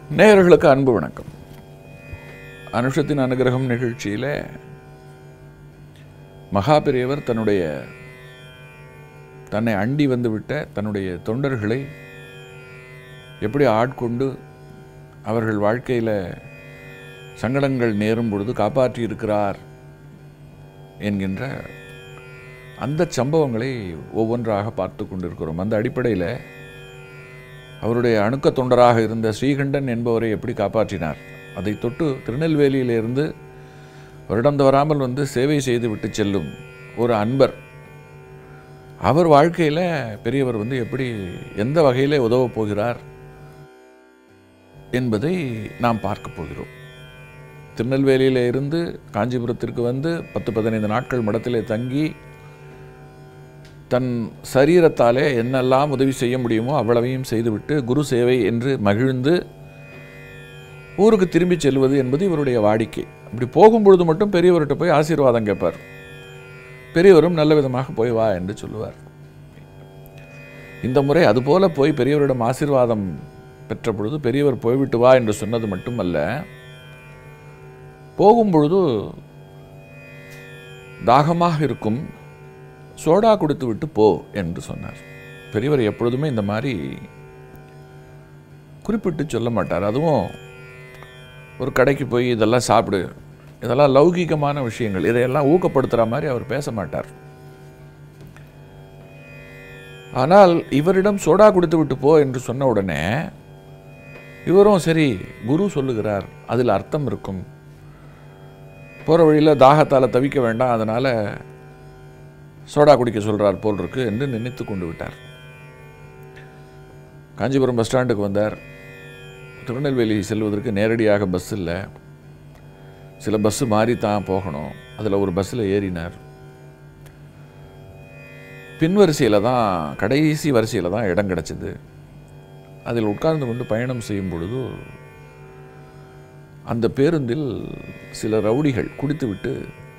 நேயர்களுக்கு அன்பு வணக்கம் அனுஷத்தின் அனுகிரகம் நிகழ்ச்சியில மகா பெரியவர் தன்னுடைய தன்னை அண்டி வந்துவிட்ட தன்னுடைய தொண்டர்களை எப்படி ஆட்கொண்டு அவர்கள் வாழ்க்கையில் சங்கடங்கள் நேரும் பொழுது காப்பாற்றி இருக்கிறார் என்கின்ற அந்த சம்பவங்களை ஒவ்வொன்றாக பார்த்து கொண்டிருக்கிறோம் அந்த அடிப்படையில் அவருடைய அணுக்க தொண்டராக இருந்த ஸ்ரீகண்டன் என்பவரை எப்படி காப்பாற்றினார் அதை தொட்டு திருநெல்வேலியிலிருந்து வருடம் தவறாமல் வந்து சேவை செய்துவிட்டு செல்லும் ஒரு அன்பர் அவர் வாழ்க்கையில் பெரியவர் வந்து எப்படி எந்த வகையில் உதவப் போகிறார் என்பதை நாம் பார்க்க போகிறோம் திருநெல்வேலியில இருந்து காஞ்சிபுரத்திற்கு வந்து பத்து பதினைந்து நாட்கள் மடத்திலே தங்கி தன் சரீரத்தாலே என்னெல்லாம் உதவி செய்ய முடியுமோ அவ்வளவையும் செய்துவிட்டு குரு சேவை என்று மகிழ்ந்து ஊருக்கு திரும்பி செல்வது என்பது இவருடைய வாடிக்கை அப்படி போகும்பொழுது மட்டும் பெரியவர்கிட்ட போய் ஆசீர்வாதம் கேட்பார் பெரியவரும் நல்ல விதமாக போய் வா என்று சொல்லுவார் இந்த முறை அதுபோல போய் பெரியவரிடம் ஆசீர்வாதம் பெற்ற பொழுது பெரியவர் போய்விட்டு வா என்று சொன்னது மட்டுமல்ல போகும்பொழுது தாகமாக இருக்கும் சோடா கொடுத்து விட்டு போ என்று சொன்னார் பெரியவர் எப்பொழுதுமே இந்த மாதிரி குறிப்பிட்டு சொல்ல மாட்டார் அதுவும் ஒரு கடைக்கு போய் இதெல்லாம் சாப்பிடு இதெல்லாம் லௌகீகமான விஷயங்கள் இதையெல்லாம் ஊக்கப்படுத்துகிற மாதிரி அவர் பேச மாட்டார் ஆனால் இவரிடம் சோடா கொடுத்து விட்டு போ என்று சொன்ன உடனே இவரும் சரி குரு சொல்லுகிறார் அதில் அர்த்தம் இருக்கும் போகிற வழியில் தாகத்தால் தவிக்க வேண்டாம் அதனால் சோடா குடிக்க சொல்கிறார் போல் இருக்கு என்று நினைத்து கொண்டு விட்டார் காஞ்சிபுரம் பஸ் ஸ்டாண்டுக்கு வந்தார் திருநெல்வேலி செல்வதற்கு நேரடியாக பஸ் இல்லை சில பஸ்ஸு மாறி தான் போகணும் அதில் ஒரு பஸ்ஸில் ஏறினார் பின்வரிசையில் தான் கடைசி வரிசையில் தான் இடம் கிடச்சிது அதில் உட்கார்ந்து கொண்டு பயணம் செய்யும் பொழுது அந்த பேருந்தில் சில ரவுடிகள் குடித்துவிட்டு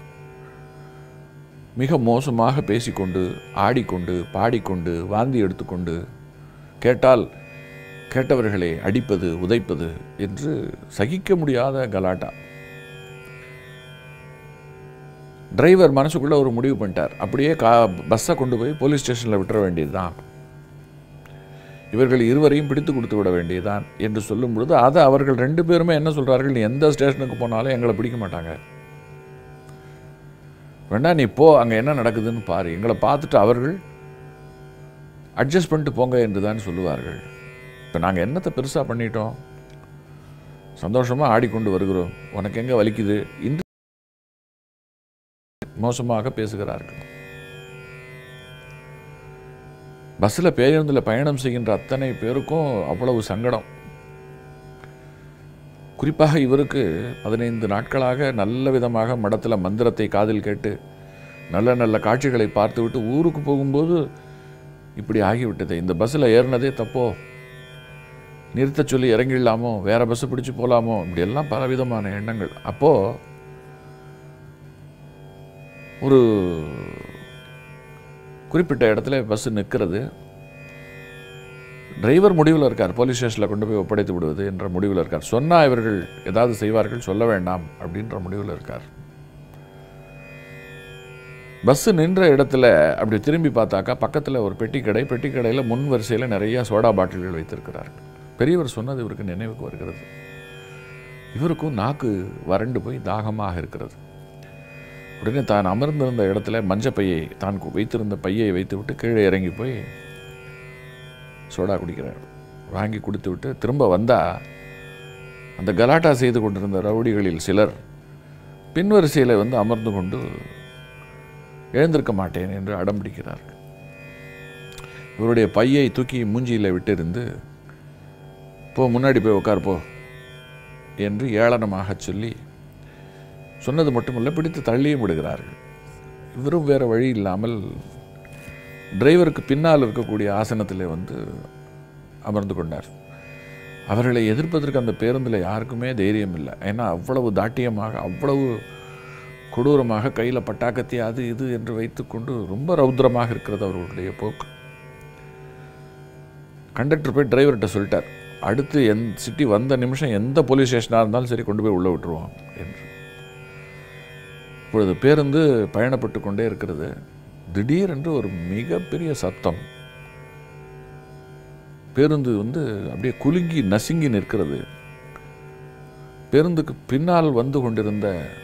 மிக மோசமாக பேசிக்கொண்டு ஆடிக்கொண்டு பாடிக்கொண்டு வாந்தி எடுத்துக்கொண்டு கேட்டால் கேட்டவர்களை அடிப்பது உதைப்பது என்று சகிக்க முடியாத கலாட்டா டிரைவர் மனசுக்குள்ள ஒரு முடிவு பண்ணிட்டார் அப்படியே கா பஸ்ஸை கொண்டு போய் போலீஸ் ஸ்டேஷனில் விட்டுற வேண்டியதுதான் இவர்கள் இருவரையும் பிடித்து கொடுத்து விட வேண்டியதுதான் என்று சொல்லும் பொழுது அதை அவர்கள் ரெண்டு பேருமே என்ன சொல்றார்கள் நீ எந்த ஸ்டேஷனுக்கு போனாலும் எங்களை பிடிக்க மாட்டாங்க வேணா நீ போ அங்கே என்ன நடக்குதுன்னு பாரு எங்களை பார்த்துட்டு அவர்கள் அட்ஜஸ்ட் பண்ணிட்டு போங்க என்று தான் சொல்லுவார்கள் இப்போ நாங்கள் என்னத்தை பெருசாக பண்ணிட்டோம் சந்தோஷமாக ஆடிக்கொண்டு வருகிறோம் உனக்கு எங்கே வலிக்குது இன்று மோசமாக பேசுகிறார்கள் பஸ்ஸில் பேருந்தில் பயணம் செய்கின்ற அத்தனை பேருக்கும் அவ்வளவு சங்கடம் குறிப்பாக இவருக்கு பதினைந்து நாட்களாக நல்ல விதமாக மடத்தில் மந்திரத்தை காதில் கேட்டு நல்ல நல்ல காட்சிகளை பார்த்துவிட்டு ஊருக்கு போகும்போது இப்படி ஆகிவிட்டது இந்த பஸ்ஸில் ஏறினதே தப்போ நிறுத்த சொல்லி இறங்கிடலாமோ வேற பஸ்ஸை பிடிச்சு போகலாமோ இப்படி எல்லாம் பலவிதமான எண்ணங்கள் அப்போது ஒரு குறிப்பிட்ட இடத்துல பஸ் நிற்கிறது டிரைவர் முடிவில் இருக்கார் போலீஸ் ஸ்டேஷனில் கொண்டு போய் ஒப்படைத்து விடுவது என்ற முடிவில் இருக்கார் சொன்னால் இவர்கள் ஏதாவது செய்வார்கள் சொல்ல வேண்டாம் அப்படின்ற முடிவில் இருக்கார் பஸ்ஸு நின்ற இடத்துல அப்படி திரும்பி பார்த்தாக்கா பக்கத்தில் ஒரு பெட்டி கடை பெட்டி கடையில் முன் வரிசையில் நிறைய சோடா பாட்டில்கள் வைத்திருக்கிறார்கள் பெரியவர் சொன்னது இவருக்கு நினைவுக்கு வருகிறது இவருக்கும் நாக்கு வறண்டு போய் தாகமாக இருக்கிறது உடனே தான் அமர்ந்திருந்த இடத்துல மஞ்சள் பையை தான் வைத்திருந்த பையை வைத்துவிட்டு கீழே இறங்கி போய் சோடா குடிக்கிறார் வாங்கி கொடுத்து விட்டு திரும்ப வந்தால் அந்த கலாட்டா செய்து கொண்டிருந்த ரவுடிகளில் சிலர் பின்வரிசையில் வந்து அமர்ந்து கொண்டு எழுந்திருக்க மாட்டேன் என்று அடம் பிடிக்கிறார்கள் இவருடைய பையை தூக்கி மூஞ்சியில் விட்டிருந்து போ முன்னாடி போய் உட்கார் போ என்று ஏளனமாக சொல்லி சொன்னது மட்டுமல்ல பிடித்து தள்ளியும் விடுகிறார்கள் இவரும் வேறு வழி இல்லாமல் டிரைவருக்கு பின்னால் இருக்கக்கூடிய ஆசனத்தில் வந்து அமர்ந்து கொண்டார் அவர்களை எதிர்ப்பதற்கு அந்த பேருந்தில் யாருக்குமே தைரியம் இல்லை ஏன்னா அவ்வளவு தாட்டியமாக அவ்வளவு கொடூரமாக கையில் பட்டாக்கத்தி அது இது என்று வைத்துக்கொண்டு ரொம்ப ரௌத்ரமாக இருக்கிறது அவர்களுடைய போக்கு கண்டக்டர் போய் டிரைவர்கிட்ட சொல்லிட்டார் அடுத்து எந் சிட்டி வந்த நிமிஷம் எந்த போலீஸ் ஸ்டேஷனாக இருந்தாலும் சரி கொண்டு போய் உள்ளே விட்டுருவோம் என்று இப்பொழுது பேருந்து பயணப்பட்டு கொண்டே இருக்கிறது திடீரென்று ஒரு மிகப்பெரிய சத்தம் பேருந்து வந்து அப்படியே குலுங்கி நசுங்கி நிற்கிறது பேருந்துக்கு பின்னால் வந்து கொண்டிருந்த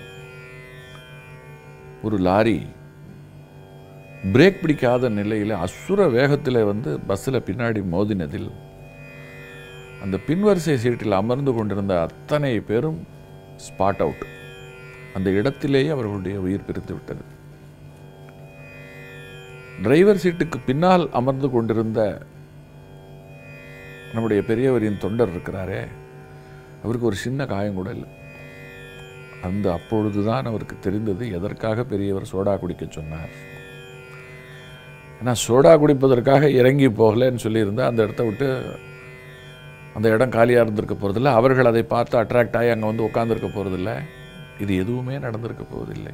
ஒரு லாரி பிரேக் பிடிக்காத நிலையில் அசுர வேகத்தில் வந்து பஸ்ஸில் பின்னாடி மோதினதில் அந்த பின்வரிசை சீட்டில் அமர்ந்து கொண்டிருந்த அத்தனை பேரும் ஸ்பாட் அவுட் அந்த இடத்திலேயே அவர்களுடைய உயிர் பிரிந்து விட்டது டிரைவர் சீட்டுக்கு பின்னால் அமர்ந்து கொண்டிருந்த நம்முடைய பெரியவரின் தொண்டர் இருக்கிறாரே அவருக்கு ஒரு சின்ன காயம் கூட இல்லை அந்த அப்பொழுதுதான் அவருக்கு தெரிந்தது எதற்காக பெரியவர் சோடா குடிக்க சொன்னார் ஏன்னா சோடா குடிப்பதற்காக இறங்கி போகலன்னு சொல்லியிருந்தா அந்த இடத்த விட்டு அந்த இடம் காலியாக இருந்திருக்க போகிறதில்ல அவர்கள் அதை பார்த்து அட்ராக்ட் ஆகி அங்கே வந்து உட்காந்துருக்க போகிறதில்ல இது எதுவுமே நடந்திருக்க போவதில்லை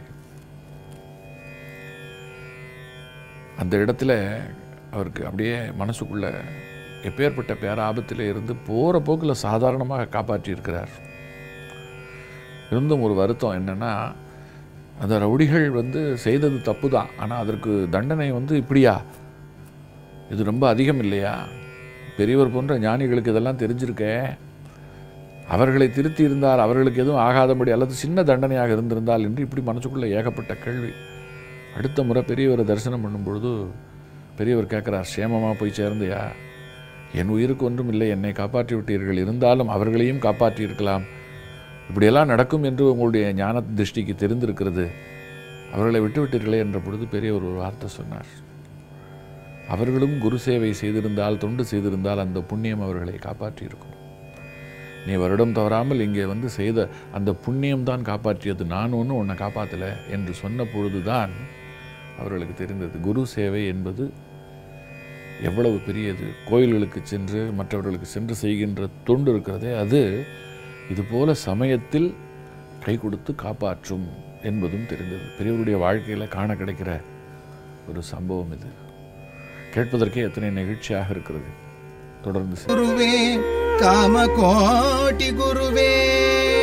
அந்த இடத்துல அவருக்கு அப்படியே மனசுக்குள்ள எப்பேற்பட்ட பேராபத்தில் இருந்து போகிற போக்கில் சாதாரணமாக காப்பாற்றி இருக்கிறார் இருந்தும் ஒரு வருத்தம் என்னென்னா அந்த ரவுடிகள் வந்து செய்தது தப்பு தான் ஆனால் அதற்கு தண்டனை வந்து இப்படியா இது ரொம்ப அதிகம் இல்லையா பெரியவர் போன்ற ஞானிகளுக்கு இதெல்லாம் தெரிஞ்சிருக்கே அவர்களை திருத்தி இருந்தால் அவர்களுக்கு எதுவும் ஆகாதபடி அல்லது சின்ன தண்டனையாக இருந்திருந்தால் என்று இப்படி மனசுக்குள்ளே ஏகப்பட்ட கேள்வி அடுத்த முறை பெரியவரை தரிசனம் பண்ணும் பொழுது பெரியவர் கேட்குறார் சேமமாக போய் சேர்ந்தியா என் உயிருக்கு ஒன்றும் இல்லை என்னை காப்பாற்றி விட்டீர்கள் இருந்தாலும் அவர்களையும் காப்பாற்றி இருக்கலாம் இப்படியெல்லாம் நடக்கும் என்று உங்களுடைய ஞான திருஷ்டிக்கு தெரிந்திருக்கிறது அவர்களை விட்டுவிட்டீர்களே என்ற பொழுது பெரியவர் ஒரு வார்த்தை சொன்னார் அவர்களும் குரு சேவை செய்திருந்தால் தொண்டு செய்திருந்தால் அந்த புண்ணியம் அவர்களை காப்பாற்றி இருக்கும் நீ வருடம் தவறாமல் இங்கே வந்து செய்த அந்த புண்ணியம் தான் காப்பாற்றியது நான் ஒன்றும் உன்னை காப்பாற்றலை என்று சொன்ன பொழுதுதான் அவர்களுக்கு தெரிந்தது குரு சேவை என்பது எவ்வளவு பெரியது கோயில்களுக்கு சென்று மற்றவர்களுக்கு சென்று செய்கின்ற தொண்டு இருக்கிறதே அது இதுபோல சமயத்தில் கை கொடுத்து காப்பாற்றும் என்பதும் தெரிந்தது பெரியவருடைய வாழ்க்கையில் காண கிடைக்கிற ஒரு சம்பவம் இது கேட்பதற்கே எத்தனை நெகிழ்ச்சியாக இருக்கிறது தொடர்ந்து செய். ಗುರುವೇ ಕಾಮಕೋಟಿ ಗುರುವೇ